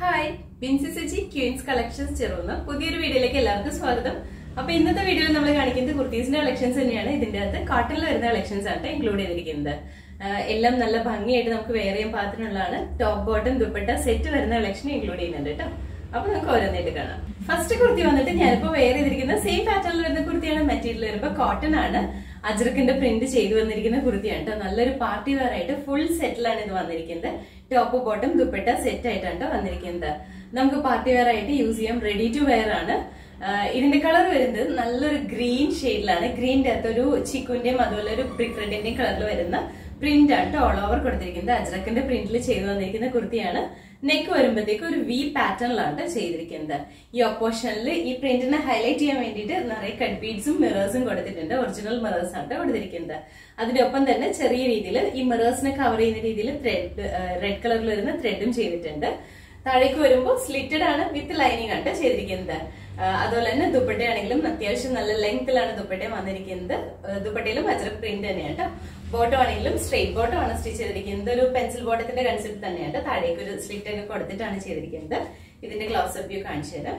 Hi Binsy Saji queens collections ചെറുന്ന പുതിയൊരു വീഡിയോയിലേക്ക് എല്ലാവർക്കും സ്വാഗതം അപ്പൊ ഇന്നത്തെ വീഡിയോയിൽ നമ്മൾ കാണിക്കുന്നത് കുർത്തീസിന്റെ കളക്ഷൻസ് തന്നെയാണ് ഇതിന്റെ അകത്ത് കാട്ടണിൽ വരുന്ന കളക്ഷൻസ് ആണ് ഇൻക്ലൂഡ് ചെയ്തിരിക്കുന്നത് ആഹ് എല്ലാം നല്ല ഭംഗിയായിട്ട് നമുക്ക് വേറെ ചെയ്യാൻ പാകത്തിനുള്ളതാണ് ടോപ്പ് ബോട്ടം ദുപ്പട്ട സെറ്റ് വരുന്ന കളക്ഷൻ ഇൻക്ലൂഡ് ചെയ്യുന്നുണ്ട് കേട്ടോ അപ്പൊ നമുക്ക് ഓരോന്നായിട്ട് കാണാം ഫസ്റ്റ് കുർത്തി വന്നിട്ട് ഞാനിപ്പോ വെയർ ചെയ്തിരിക്കുന്ന സെയിം പാറ്റേണിൽ വരുന്ന കുർത്തിയാണ് മെറ്റീരിയൽ വരുമ്പോ കോട്ടൺ ആണ് അജ്രക്കിന്റെ പ്രിന്റ് ചെയ്തു വന്നിരിക്കുന്ന കുർത്തിയാണ് കേട്ടോ നല്ലൊരു പാർട്ടി വെയർ ആയിട്ട് ഫുൾ സെറ്റിലാണ് ഇത് വന്നിരിക്കുന്നത് ടോപ്പ് ബോട്ടം ദുപ്പട്ട സെറ്റ് ആയിട്ടാണ് ട്ടോ വന്നിരിക്കുന്നത് നമുക്ക് പാർട്ടി വെയർ ആയിട്ട് യൂസ് ചെയ്യാം റെഡി ടു വെയർ ആണ് ആഹ് ഇതിന്റെ കളർ വരുന്നത് നല്ലൊരു ഗ്രീൻ ഷെയ്ഡിലാണ് ഗ്രീൻ്റെ അകത്ത് ഒരു ചിക്കുന്റെയും അതുപോലെ ഒരു ബ്രിക്ക് റെഡിന്റെയും കളറിൽ വരുന്ന പ്രിന്റ് ആണ് ഓൾ ഓവർ കൊടുത്തിരിക്കുന്നത് അജ്രക്കിന്റെ പ്രിന്റിൽ ചെയ്തു വന്നിരിക്കുന്ന കുർത്തിയാണ് നെക്ക് വരുമ്പോഴത്തേക്ക് ഒരു വി പാറ്റേണിലാണ് ചെയ്തിരിക്കുന്നത് ഈ ഓപ്പോഷനിൽ ഈ പ്രിന്റിനെ ഹൈലൈറ്റ് ചെയ്യാൻ വേണ്ടിയിട്ട് നിറയെ കട്ട് ബീഡ്സും മിറേഴ്സും കൊടുത്തിട്ടുണ്ട് ഒറിജിനൽ മിറേഴ്സ് ആണ് കൊടുത്തിരിക്കുന്നത് അതിന്റെ ഒപ്പം തന്നെ ചെറിയ രീതിയിൽ ഈ മിറേഴ്സിനെ കവർ ചെയ്യുന്ന രീതിയിൽ ത്രെഡ് റെഡ് കളറിൽ വരുന്ന ത്രെഡും ചെയ്തിട്ടുണ്ട് താഴേക്ക് വരുമ്പോൾ സ്ലിറ്റഡ് ആണ് വിത്ത് ലൈനിങ് ആണ് ചെയ്തിരിക്കുന്നത് ആ, അതുപോലെ തന്നെ ദുപ്പട്ടയാണെങ്കിലും അത്യാവശ്യം നല്ല ലെങ്ത്തിലാണ് ദുപ്പട്ട വന്നിരിക്കുന്നത് ആ, ദുപ്പട്ടയിലും അജ്രക് പ്രിന്റ് തന്നെയാണ് കേട്ടോ ബോട്ടം ആണെങ്കിലും സ്ട്രെയിറ്റ് ബോട്ടം ആണ് സ്റ്റിച്ച് ചെയ്തിരിക്കുന്നത് ഒരു പെൻസിൽ ബോട്ടത്തിന്റെ കൺസെപ്റ്റ് തന്നെയാണ് താഴേക്ക് ഒരു സ്ലിറ്റ് ഒക്കെ കൊടുത്തിട്ടാണ് ചെയ്തിരിക്കുന്നത് ഇതിന്റെ ഗ്ലൗസ് അപ്പ് വ്യൂ കാണിച്ചു തരാം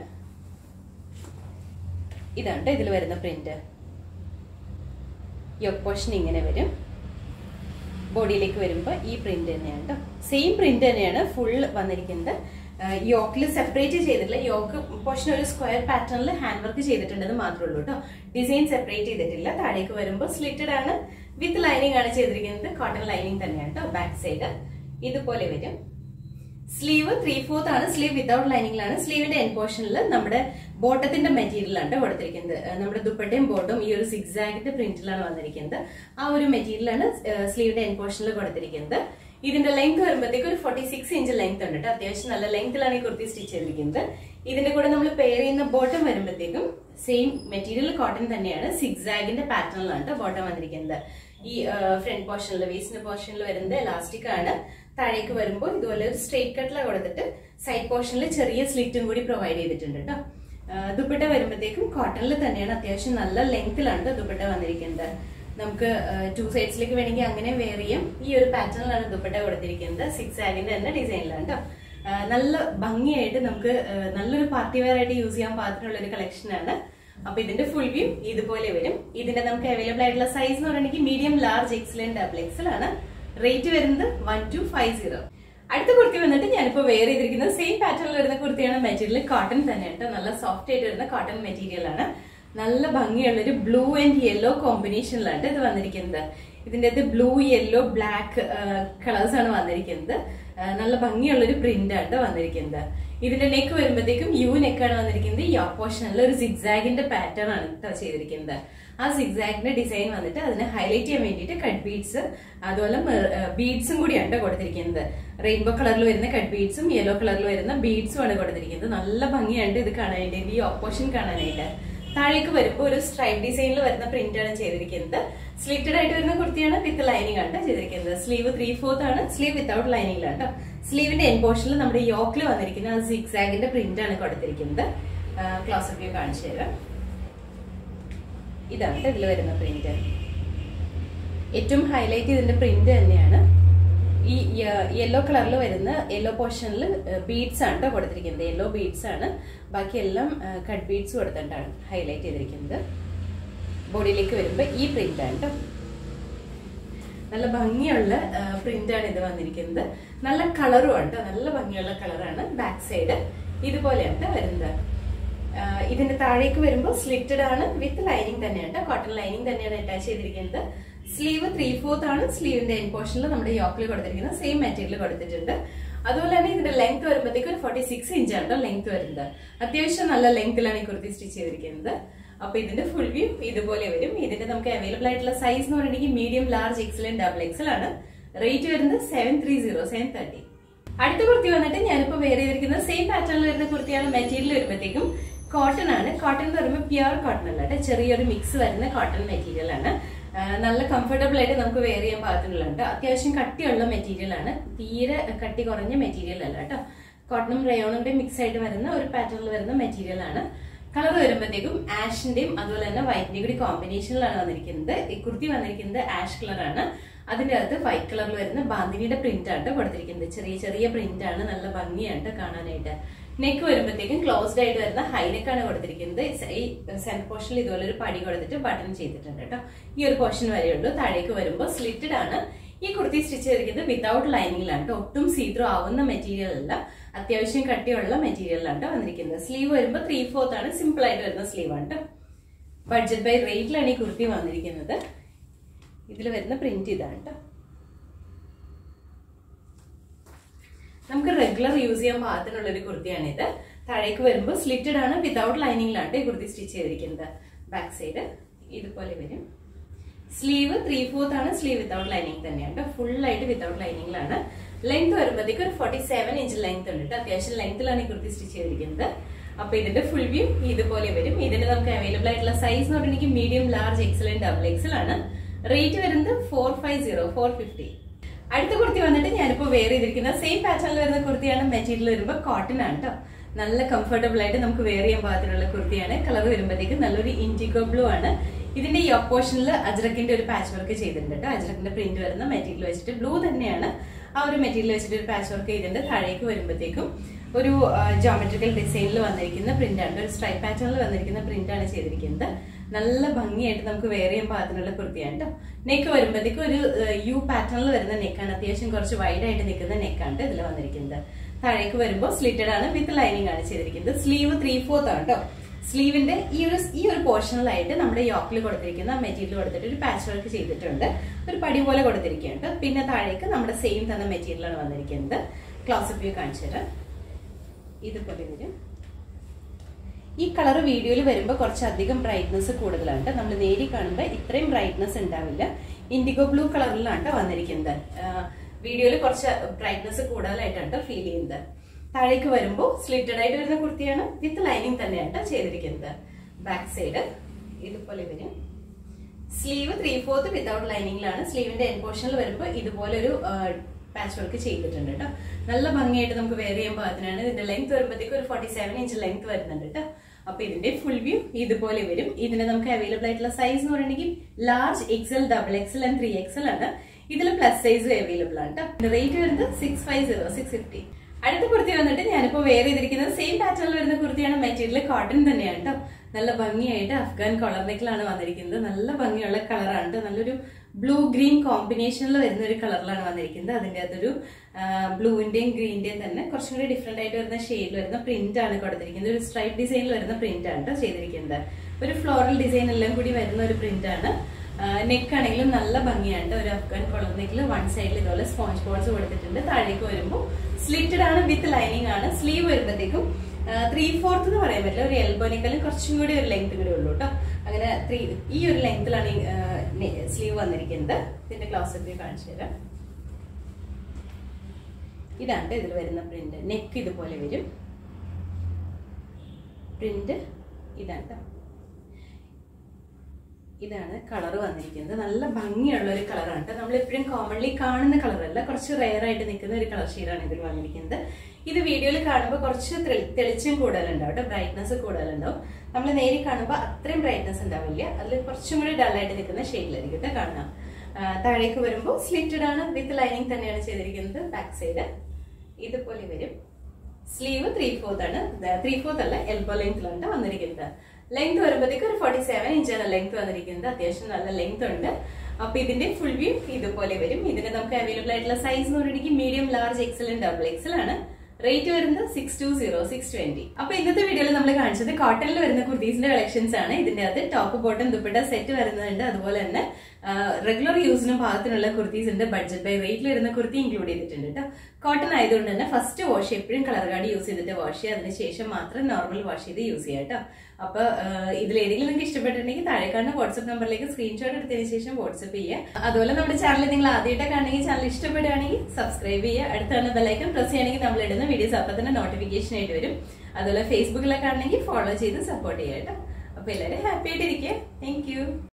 ഇതാണ് ട്ടോ ഇതിൽ വരുന്ന പ്രിന്റ് യോക്ക് പോർഷൻ ഇങ്ങനെ വരും ബോഡിയിലേക്ക് വരുമ്പോൾ ഈ പ്രിന്റ് തന്നെയാണ് കേട്ടോ സെയിം പ്രിന്റ് തന്നെയാണ് ഫുൾ വന്നിരിക്കുന്നത് യോക്കിൽ സെപ്പറേറ്റ് ചെയ്തിട്ടില്ല യോക്ക് പോർഷൻ ഒരു സ്ക്വയർ പാറ്റേണിൽ ഹാൻഡ് വർക്ക് ചെയ്തിട്ടുണ്ടെന്ന് മാത്രമേ ഉള്ളൂ കേട്ടോ ഡിസൈൻ സെപ്പറേറ്റ് ചെയ്തിട്ടില്ല താഴേക്ക് വരുമ്പോൾ സ്ലിറ്റഡ് ആണ് വിത്ത് ലൈനിങ് ആണ് ചെയ്തിരിക്കുന്നത് കോട്ടൺ ലൈനിങ് തന്നെയാണ് കേട്ടോ ബാക്ക് സൈഡ് ഇതുപോലെ വരും സ്ലീവ് ത്രീ ഫോർത്ത് ആണ് സ്ലീവ് വിത്തൗട്ട് ലൈനിങ്ങിലാണ് സ്ലീവിന്റെ എൻ പോർഷനിൽ നമ്മുടെ ബോട്ടത്തിന്റെ മെറ്റീരിയൽ ആണ് കൊടുത്തിരിക്കുന്നത് ഏഹ് നമ്മുടെ ദുപ്പട്ടയും ബോട്ടും ഈ ഒരു സിക്സാഗിന്റെ പ്രിന്റിലാണ് വന്നിരിക്കുന്നത് ആ ഒരു മെറ്റീരിയലാണ് സ്ലീവിന്റെ എൻ പോർഷനിൽ കൊടുത്തിരിക്കുന്നത് ഇതിന്റെ ലെങ്ത് വരുമ്പോഴത്തേക്ക് ഒരു ഫോർട്ടി സിക്സ് ഇഞ്ച് ലെങ്ത് ഉണ്ട് കേട്ടോ അത്യാവശ്യം നല്ല ലെങ്ത്തിലാണ് ഈ കുർത്തി സ്റ്റിച്ച് ചെയ്തിരിക്കുന്നത് ഇതിന്റെ കൂടെ നമ്മൾ പെയർ ചെയ്യുന്ന ബോട്ടം വരുമ്പോഴത്തേക്കും സെയിം മെറ്റീരിയൽ കോട്ടൺ തന്നെയാണ് സിക്സാഗിന്റെ പാറ്റേണിലാണ് കേട്ടോ ബോട്ടം വന്നിരിക്കുന്നത് ഈ ഫ്രണ്ട് പോർഷനിൽ വേസ്റ്റിന്റെ പോർഷനിൽ വരുന്നത് എലാസ്റ്റിക് ആണ് താഴേക്ക് വരുമ്പോൾ ഇതുപോലെ ഒരു സ്ട്രെയിറ്റ് കട്ടില കൊടുത്തിട്ട് സൈഡ് പോർഷനിൽ ചെറിയ സ്ലിറ്റും കൂടി പ്രൊവൈഡ് ചെയ്തിട്ടുണ്ട് കേട്ടോ ദുപ്പട്ട വരുമ്പോഴത്തേക്കും കോട്ടണിൽ തന്നെയാണ് അത്യാവശ്യം നല്ല ലെങ്ത്തിലാണ് ദുപ്പട്ട വന്നിരിക്കുന്നത് നമുക്ക് ടു സൈഡ്സിലേക്ക് വേണമെങ്കിൽ അങ്ങനെ വെയർ ചെയ്യാം ഈ ഒരു പാറ്റേണിലാണ് ദുപ്പട്ട കൊടുത്തിരിക്കുന്നത് സിക്സ് ആഗിന്റെ തന്നെ ഡിസൈനിലാണ് കേട്ടോ ആ, നല്ല ഭംഗിയായിട്ട് നമുക്ക് ആ, നല്ലൊരു പാർട്ടി വെയർ ആയിട്ട് യൂസ് ചെയ്യാൻ പാകത്തിനുള്ള ഒരു കളക്ഷൻ ആണ് അപ്പൊ ഇതിന്റെ ഫുൾ വ്യൂ ഇതുപോലെ വരും ഇതിന്റെ നമുക്ക് അവൈലബിൾ ആയിട്ടുള്ള സൈസ് എന്ന് പറയുന്നത് medium large XL double XL ആണ് റേറ്റ് വരുന്നത് വൺ ടു ഫൈവ് സീറോ അടുത്ത കുർത്തി വന്നിട്ട് ഞാനിപ്പോ വെയർ ചെയ്തിരിക്കുന്നത് സെയിം പാറ്റേണിൽ വരുന്ന കുർത്തിയാണ് മെറ്റീരിയൽ കോട്ടൺ തന്നെയാണ് ട്ടോ. നല്ല സോഫ്റ്റ് ആയിട്ട് വരുന്ന കോട്ടൺ മെറ്റീരിയൽ ആണ് നല്ല ഭംഗിയുള്ള ഒരു ബ്ലൂ ആൻഡ് യെല്ലോ കോമ്പിനേഷനിലാണ് ഇത് വന്നിരിക്കുന്നത് ഇതിന്റെ അത് ബ്ലൂ യെല്ലോ ബ്ലാക്ക് കളേഴ്സ് ആണ് വന്നിരിക്കുന്നത് ആ, നല്ല ഭംഗിയുള്ള ഒരു പ്രിന്റ് ആണ് ട്ടോ വന്നിരിക്കുന്നത് ഇതിന്റെ നെക്ക് വരുമ്പോഴത്തേക്കും യു നെക്കാണ് വന്നിരിക്കുന്നത് ഈ ഓപ്പോഷനിൽ ഒരു സിഗ്സാഗിന്റെ പാറ്റേൺ ആണ് ട്ടോ ചെയ്തിരിക്കുന്നത് ആ സിഗ്സാഗിന്റെ ഡിസൈൻ വന്നിട്ട് അതിനെ ഹൈലൈറ്റ് ചെയ്യാൻ വേണ്ടിയിട്ട് കട്ട് ബീഡ്സ് അതുപോലെ ബീഡ്സും കൂടിയാണ് ട്ടോ കൊടുത്തിരിക്കുന്നത് റെയിൻബോ കളറിൽ വരുന്ന കട്ട് ബീഡ്സും യെല്ലോ കളറിൽ വരുന്ന ബീഡ്സും ആണ് കൊടുത്തിരിക്കുന്നത് നല്ല ഭംഗിയുണ്ട് ഇത് കാണാനായിട്ട് ഈ ഓപ്പോഷൻ കാണാനായിട്ട് താഴേക്ക് വരുമ്പോൾ ഒരു സ്ട്രൈപ്പ് ഡിസൈനിൽ വരുന്ന പ്രിന്റ് ആണ് ചെയ്തിരിക്കുന്നത് സ്ലിറ്റഡ് ആയിട്ട് വരുന്ന കുർത്തിയാണ് വിത്ത് ലൈനിങ് ആണ് ട്ടോ ചെയ്തിരിക്കുന്നത് സ്ലീവ് ത്രീ ഫോർത്ത് ആണ് സ്ലീവ് വിത്തൗട്ട് ലൈനിങ്ങിലാണ് കേട്ടോ സ്ലീവിന്റെ എൻ പോർഷനിൽ നമ്മുടെ യോക്കിൽ വന്നിരിക്കുന്ന ആ സിക്സ് ആഗിന്റെ പ്രിന്റ് ആണ് കൊടുത്തിരിക്കുന്നത് ക്ലാസ് വ്യൂ കാണിച്ചു തരാം ഇതാണ് ട്ടോ ഇതിൽ വരുന്ന പ്രിന്റ് ഏറ്റവും ഹൈലൈറ്റ് ഇതിന്റെ പ്രിന്റ് തന്നെയാണ് ഈ യെല്ലോ കളറിൽ വരുന്ന യെല്ലോ പോർഷനിൽ ബീഡ്സ് ആണ് കേട്ടോ കൊടുത്തിരിക്കുന്നത് യെല്ലോ ബീഡ്സ് ആണ് ബാക്കി എല്ലാം കട്ട് ബീഡ്സ് കൊടുത്തിട്ടാണ് ഹൈലൈറ്റ് ചെയ്തിരിക്കുന്നത് ബോഡിയിലേക്ക് വരുമ്പോൾ ഈ പ്രിന്റ് ആണ് കേട്ടോ നല്ല ഭംഗിയുള്ള പ്രിന്റ് ആണ് ഇത് വന്നിരിക്കുന്നത് നല്ല കളറും ആണ് ട്ടോ. നല്ല ഭംഗിയുള്ള കളറാണ് ബാക്ക് സൈഡ് ഇതുപോലെയാണ് ട്ടോ വരുന്നത് ആ, ഇതിന്റെ താഴേക്ക് വരുമ്പോൾ സ്ലിറ്റഡ് ആണ് വിത്ത് ലൈനിങ് തന്നെയാണ് കോട്ടൺ ലൈനിങ് തന്നെയാണ് അറ്റാച്ച് ചെയ്തിരിക്കുന്നത് സ്ലീവ് ത്രീ ഫോർത്ത് ആണ് സ്ലീവിന്റെ എൻ പോർഷനിൽ നമ്മുടെ യോക്കിൽ കൊടുത്തിരിക്കുന്നത് സെയിം മെറ്റീരിയൽ കൊടുത്തിട്ടുണ്ട് അതുപോലെ തന്നെ ഇതിന്റെ ലെങ്ത് വരുമ്പോഴത്തേക്ക് ഒരു ഫോർട്ടി സിക്സ് ഇഞ്ചാണ് ലെങ്ത് വരുന്നത് അത്യാവശ്യം നല്ല ലെങ്ത്തിലാണ് ഈ കുർത്തി സ്റ്റിച്ച് ചെയ്തിരിക്കുന്നത് അപ്പൊ ഇതിന്റെ ഫുൾ വ്യൂ ഇതുപോലെ വരും ഇതിന്റെ നമുക്ക് അവൈലബിൾ ആയിട്ടുള്ള സൈസ് എന്ന് പറയുന്നത് medium large XL double XL ആണ് റേറ്റ് വരുന്നത് seven three zero seven thirty അടുത്ത കുർത്തി വന്നിട്ട് ഞാനിപ്പോ വേറെ ചെയ്തിരിക്കുന്ന സെയിം പാറ്റേണിൽ വരുന്ന കുർത്തിയാണ് മെറ്റീരിയൽ വരുമ്പോഴത്തേക്കും കോട്ടൺ ആണ് കോട്ടൺ എന്ന് പറയുമ്പോൾ പ്യുവർ കോട്ടൺ അല്ല കേട്ടോ ചെറിയൊരു മിക്സ് വരുന്ന കോട്ടൺ മെറ്റീരിയൽ ആണ് ആ, നല്ല കംഫർട്ടബിൾ ആയിട്ട് നമുക്ക് വെയർ ചെയ്യാൻ പാകത്തിനുള്ളുണ്ട് അത്യാവശ്യം കട്ടിയുള്ള മെറ്റീരിയൽ ആണ് തീരെ കട്ടി കുറഞ്ഞ മെറ്റീരിയൽ അല്ല കേട്ടോ കോട്ടണും റയോണും കൂടെ മിക്സ് ആയിട്ട് വരുന്ന ഒരു പാറ്റേണിൽ വരുന്ന മെറ്റീരിയൽ ആണ് കളർ വരുമ്പോഴത്തേക്കും ആഷിന്റെയും അതുപോലെ തന്നെ വൈറ്റിന്റെയും കൂടി കോമ്പിനേഷനിലാണ് വന്നിരിക്കുന്നത് ഈ കുർത്തി വന്നിരിക്കുന്നത് ആഷ് കളറാണ് അതിന്റെ അകത്ത് വൈറ്റ് കളറിൽ വരുന്ന ബാന്തിനിയുടെ പ്രിന്റ് ആണ് കൊടുത്തിരിക്കുന്നത് ചെറിയ ചെറിയ പ്രിന്റ് ആണ് നല്ല ഭംഗിയാണ് കാണാനായിട്ട് നെക്ക് വരുമ്പോഴത്തേക്കും ക്ലോസ്ഡ് ആയിട്ട് വരുന്ന ഹൈനെക്ക് ആണ് കൊടുത്തിരിക്കുന്നത് ഈ സെന്റർ പോർഷനിൽ ഇതുപോലെ ഒരു പടി കൊടുത്തിട്ട് ബട്ടൺ ചെയ്തിട്ടുണ്ട് കേട്ടോ ഈ ഒരു പോർഷൻ വരെയുള്ളൂ താഴേക്ക് വരുമ്പോൾ സ്ലിറ്റഡ് ആണ് ഈ കുർത്തി സ്റ്റിച്ച് ചെയ്തിരിക്കുന്നത് വിതൗട്ട് ലൈനിങ്ങിലാണ് കേട്ടോ ഒട്ടും സീത്രോ ആവുന്ന മെറ്റീരിയൽ അല്ല അത്യാവശ്യം കട്ടിയുള്ള മെറ്റീരിയലാണ് കേട്ടോ വന്നിരിക്കുന്നത് സ്ലീവ് വരുമ്പോൾ ത്രീ ഫോർത്ത് ആണ് സിമ്പിൾ ആയിട്ട് വരുന്ന സ്ലീവ് ആണ് കേട്ടോ ബഡ്ജറ്റ് ബൈ റേറ്റിലാണ് ഈ കുർത്തി വന്നിരിക്കുന്നത് ഇതിൽ വരുന്ന പ്രിന്റ് ഇതാണ് കേട്ടോ നമുക്ക് റെഗുലർ യൂസ് ചെയ്യാൻ പാകത്തിനുള്ള ഒരു കുർത്തിയാണ് ഇത് താഴേക്ക് വരുമ്പോൾ സ്ലിറ്റഡ് ആണ് വിതൗട്ട് ലൈനിങ്ങിലാണ് ഈ കുർത്തി സ്റ്റിച്ച് ചെയ്തിരിക്കുന്നത് ബാക്ക് സൈഡ് ഇതുപോലെ വരും സ്ലീവ് ത്രീ ഫോർത്ത് ആണ് സ്ലീവ് വിതൗട്ട് ലൈനിങ് തന്നെയാണ് ഫുൾ ആയിട്ട് വിതൗട്ട് ലൈനിങ്ങിലാണ് ലെങ്ത് വരുമ്പോഴത്തേക്ക് ഒരു ഫോർട്ടി സെവൻ ഇഞ്ച് ലെങ്ത് ഉണ്ട് കേട്ടോ അത്യാവശ്യം ലെങ്ത്തിലാണ് ഈ കുർത്തി സ്റ്റിച്ച് ചെയ്തിരിക്കുന്നത് അപ്പൊ ഇതിന്റെ ഫുൾ വ്യൂ ഇതുപോലെ വരും ഇതിന് നമുക്ക് അവൈലബിൾ ആയിട്ടുള്ള സൈസ് എന്ന് പറഞ്ഞിട്ടുണ്ടെങ്കിൽ medium large XL double XL ആണ് റേറ്റ് വരുന്നത് four five zero four fifty അടുത്ത കുർത്തി വന്നിട്ട് ഞാനിപ്പോ വേറെ ചെയ്തിരിക്കുന്ന സെയിം പാറ്റേണിൽ വരുന്ന കുർത്തിയാണ് മെറ്റീരിയൽ വരുമ്പോൾ കോട്ടൺ ആണ് കേട്ടോ നല്ല കംഫർട്ടബിൾ ആയിട്ട് നമുക്ക് വെയർ ചെയ്യാൻ പാകത്തിനുള്ള കുർത്തിയാണ് കളർ വരുമ്പോഴത്തേക്ക് നല്ലൊരു ഇൻഡിഗോ ബ്ലൂ ആണ് ഇതിന്റെ ഈ ഓപ്പോഷനിൽ അജ്രക്കിന്റെ ഒരു പാച്ച് വർക്ക് ചെയ്തിട്ടുണ്ട് കേട്ടോ അജ്രക്കിന്റെ പ്രിന്റ് വരുന്ന മെറ്റീരിയൽ വെച്ചിട്ട് ബ്ലൂ തന്നെയാണ് ആ ഒരു മെറ്റീരിയൽ വെച്ചിട്ട് ഒരു പാച്ച് വർക്ക് ചെയ്തിട്ടുണ്ട് താഴേക്ക് വരുമ്പോഴത്തേക്കും ഒരു ജോമെട്രിക്കൽ ഡിസൈനിൽ വന്നിരിക്കുന്ന പ്രിന്റ് ആണ് ഒരു സ്ട്രൈപ്പ് പാറ്റേണിൽ വന്നിരിക്കുന്ന പ്രിന്റ് ആണ് ചെയ്തിരിക്കുന്നത് നല്ല ഭംഗിയായിട്ട് നമുക്ക് വെയർ ചെയ്യാൻ പാകത്തിനുള്ള കുർത്തിയാണ് കേട്ടോ നെക്ക് വരുമ്പോഴത്തേക്കും ഒരു യു പാറ്റേണിൽ വരുന്ന നെക്കാണ് അത്യാവശ്യം കുറച്ച് വൈഡ് ആയിട്ട് നിൽക്കുന്ന നെക്കാണ് ഇതിൽ വന്നിരിക്കുന്നത് താഴേക്ക് വരുമ്പോൾ സ്ലിറ്റഡ് ആണ് വിത്ത് ലൈനിങ് ആണ് ചെയ്തിരിക്കുന്നത് സ്ലീവ് ത്രീ ഫോർത്ത് ആണ് കേട്ടോ സ്ലീവിന്റെ ഈ ഒരു ഈ ഒരു പോർഷനിലായിട്ട് നമ്മുടെ യോക്കിൽ കൊടുത്തിരിക്കുന്ന മെറ്റീരിയൽ കൊടുത്തിട്ട് ഒരു പാച്ച് വർക്ക് ചെയ്തിട്ടുണ്ട് ഒരു പടി പോലെ കൊടുത്തിരിക്കുന്നുണ്ട് പിന്നെ താഴേക്ക് നമ്മുടെ സെയിം തന്ന മെറ്റീരിയലാണ് വന്നിരിക്കുന്നത് ക്ലോസ് വ്യൂ കാണിച്ചു തരാം ഇതുപോലെ വരും ഈ കളർ വീഡിയോയിൽ വരുമ്പോൾ കുറച്ചധികം ബ്രൈറ്റ്നസ് കൂടുതലാണ് നമ്മൾ നേരി കാണുമ്പോൾ ഇത്രയും ബ്രൈറ്റ്നസ് ഉണ്ടാവില്ല ഇൻഡിഗോ ബ്ലൂ കളറിലാണ് വന്നിരിക്കുന്നത് വീഡിയോയിൽ കുറച്ച് ബ്രൈറ്റ്നസ് കൂടുതലായിട്ടാണ് ഫീൽ ചെയ്യുന്നത് താഴേക്ക് വരുമ്പോൾ സ്ലിറ്റഡ് ആയിട്ട് വരുന്ന കുർത്തിയാണ് വിത്ത് ലൈനിങ് തന്നെയാണ് ചെയ്തിരിക്കുന്നത് ബാക്ക് സൈഡ് ഇതുപോലെ വരും സ്ലീവ് ത്രീ ഫോർത്ത് വിതൗട്ട് ലൈനിങ്ങിലാണ് സ്ലീവിന്റെ എൻ പോർഷനിൽ വരുമ്പോൾ ഇതുപോലെ ഒരു പാച്ച് വർക്ക് ചെയ്തിട്ടുണ്ട് കേട്ടോ നല്ല ഭംഗിയായിട്ട് നമുക്ക് വെയർ ചെയ്യാൻ പാകത്തിനാണ് ഇതിന്റെ ലെങ്ത് വരുമ്പോഴത്തേക്ക് ഒരു ഫോർട്ടി സെവൻ ഇഞ്ച് ലെങ്ത് വരുന്നുണ്ട് കേട്ടോ അപ്പൊ ഇതിന്റെ ഫുൾ വ്യൂ ഇതുപോലെ വരും ഇതിന് നമുക്ക് അവൈലബിൾ ആയിട്ടുള്ള സൈസ് എന്ന് പറയുന്നത് large XL double XL and three XL ആണ് ഇതിൽ പ്ലസ് സൈസ് അവൈലബിൾ ആണ് കേട്ടോ റേറ്റ് വരുന്നത് six five zero six fifty അടുത്ത കുർത്തി വന്നിട്ട് ഞാനിപ്പോ വെയർ ചെയ്തിരിക്കുന്നത് സെയിം പാറ്റേണിൽ വരുന്ന കുർത്തിയാണ് മെറ്റീരിയൽ കോട്ടൺ തന്നെയാണ് കേട്ടോ നല്ല ഭംഗിയായിട്ട് അഫ്ഗാൻ കളർ നെക്കിലാണ് വന്നിരിക്കുന്നത് നല്ല ഭംഗിയുള്ള കളറാണ് ട്ടോ. നല്ലൊരു ബ്ലൂ ഗ്രീൻ കോമ്പിനേഷനിൽ വരുന്ന ഒരു കളറിലാണ് വന്നിരിക്കുന്നത് അതിന്റെ അതൊരു ബ്ലൂവിന്റെയും ഗ്രീന്റെയും തന്നെ കുറച്ചും കൂടി ഡിഫറെന്റ് ആയിട്ട് വരുന്ന ഷെയ്ഡിൽ വരുന്ന പ്രിന്റ് ആണ് കൊടുത്തിരിക്കുന്നത് ഒരു സ്ട്രൈപ്പ് ഡിസൈനിൽ വരുന്ന പ്രിന്റ് ആണ് ട്ടോ ചെയ്തിരിക്കുന്നത് ഒരു ഫ്ലോറൽ ഡിസൈൻ എല്ലാം കൂടി വരുന്ന ഒരു പ്രിന്റ് ആണ് നെക്ക് ആണെങ്കിലും നല്ല ഭംഗിയാണ് ട്ടോ. ഒരു അഫ്ഗാൻ കൊളർ നെക്കിൽ വൺ സൈഡിൽ ഇതുപോലെ സ്പോഞ്ച് ബോൾസ് കൊടുത്തിട്ടുണ്ട് താഴേക്ക് വരുമ്പോൾ സ്ലിറ്റഡ് ആണ് വിത്ത് ലൈനിങ് ആണ് സ്ലീവ് വരുമ്പോഴത്തേക്കും ത്രീ ഫോർത്ത് എന്ന് പറയാൻ പറ്റില്ല ഒരു എൽബോനേക്കാളും കുറച്ചും കൂടി ഒരു ലെങ്ത് കൂടി ഉള്ളൂ കേട്ടോ അങ്ങനെ ത്രീ ഈ ഒരു ലെങ്ത്തിലാണ് സ്ലീവ് വന്നിരിക്കുന്നത് ഇതിന്റെ ക്ലാസ് ഒക്കെ കാണിച്ചു തരാം ഇതാണ് ഇതിൽ വരുന്ന പ്രിന്റ് നെക്ക് ഇതുപോലെ വരും പ്രിന്റ് ഇതാണ് ട്ടോ. ഇതാണ് കളർ വന്നിരിക്കുന്നത് നല്ല ഭംഗിയുള്ള ഒരു കളറാണ് കേട്ടോ നമ്മൾ എപ്പോഴും കോമൺലി കാണുന്ന കളറല്ല കുറച്ച് റെയർ ആയിട്ട് നിൽക്കുന്ന ഒരു കളർ ഷെയ്ഡാണ് ഇതിൽ വന്നിരിക്കുന്നത് ഇത് വീഡിയോയിൽ കാണുമ്പോൾ കുറച്ച് തെളി- തെളിച്ചം കൂടുതലുണ്ടാവും കേട്ടോ ബ്രൈറ്റ്നസ് കൂടുതലുണ്ടാവും നമ്മൾ നേരി കാണുമ്പോൾ അത്രയും ബ്രൈറ്റ്നസ് ഉണ്ടാവില്ല അതിൽ കുറച്ചും കൂടി ഡൾ ആയിട്ട് നിൽക്കുന്ന ഷെയ്ഡിലായിരിക്കും കേട്ടോ കാണാം ആ, താഴേക്ക് വരുമ്പോൾ സ്ലിറ്റഡ് ആണ് വിത്ത് ലൈനിങ് തന്നെയാണ് ചെയ്തിരിക്കുന്നത് ബാക്ക് സൈഡ് ഇതുപോലെ വരും സ്ലീവ് ത്രീ ഫോർത്ത് ആണ് ത്രീ ഫോർത്ത് അല്ല എൽബോ ലെങ്ത്തിലാണ് വന്നിരിക്കുന്നത് ലെങ്ത് വരുമ്പോഴത്തേക്ക് ഒരു ഫോർട്ടി സെവൻ ഇഞ്ചാണ് ലെങ്ത് വന്നിരിക്കുന്നത് അത്യാവശ്യം നല്ല ലെങ്ത് ഉണ്ട് അപ്പൊ ഇതിന്റെ ഫുൾ വ്യൂ ഇതുപോലെ വരും ഇതിന് നമുക്ക് അവൈലബിൾ ആയിട്ടുള്ള സൈസ് എന്ന് പറയുന്നത് medium large XL double XL ആണ് റേറ്റ് വരുന്നത് six two zero six twenty അപ്പൊ ഇന്നത്തെ വീഡിയോയിൽ നമ്മൾ കാണിച്ചത് കോട്ടണിൽ വരുന്ന കുർത്തീസിന്റെ കളക്ഷൻസ് ആണ് ഇതിന്റെ അകത്ത് ടോപ്പ് ബോട്ടം ദുപ്പട്ട സെറ്റ് വരുന്നുണ്ട് അതുപോലെ തന്നെ റെഗുലർ യൂസിനും പാകത്തിനുള്ള കുർത്തീസ് ഉണ്ട് ബഡ്ജറ്റ് ബൈ റേറ്റിൽ വരുന്ന കുർത്തി ഇൻക്ലൂഡ് ചെയ്തിട്ടുണ്ട് കേട്ടോ കോട്ടൺ ആയതുകൊണ്ട് തന്നെ ഫസ്റ്റ് വാഷ് എപ്പോഴും കളർ കാർഡ് യൂസ് ചെയ്തിട്ട് വാഷ് ചെയ്യുക അതിനുശേഷം മാത്രം നോർമൽ വാഷ് ചെയ്ത് യൂസ് ചെയ്യാം കേട്ടോ അപ്പൊ ഇതിൽ ഏതെങ്കിലും നിങ്ങൾക്ക് ഇഷ്ടപ്പെട്ടിട്ടുണ്ടെങ്കിൽ താഴെ കാണുന്ന വാട്സ്ആപ്പ് നമ്പറിലേക്ക് സ്ക്രീൻഷോട്ട് എടുത്തതിന് ശേഷം വാട്സ്ആപ്പ് ചെയ്യുക അതുപോലെ നമ്മുടെ ചാനൽ നിങ്ങൾ ആദ്യമായിട്ട് കാണുമെങ്കിൽ ചാനൽ ഇഷ്ടപ്പെടുകയാണെങ്കിൽ സബ്സ്ക്രൈബ് ചെയ്യുക അടുത്താണ് ബെല്ലൈക്കൺ പ്രസ് ചെയ്യുകയാണെങ്കിൽ നമ്മൾ ഇടുന്ന വീഡിയോസ് അപ്പം തന്നെ നോട്ടിഫിക്കേഷൻ ആയിട്ട് വരും അതുപോലെ ഫേസ്ബുക്കിലൊക്കെ ആണെങ്കിൽ ഫോളോ ചെയ്ത് സപ്പോർട്ട് ചെയ്യാം കേട്ടോ അപ്പൊ എല്ലാവരും ഹാപ്പി ആയിട്ടിരിക്കുക താങ്ക് യു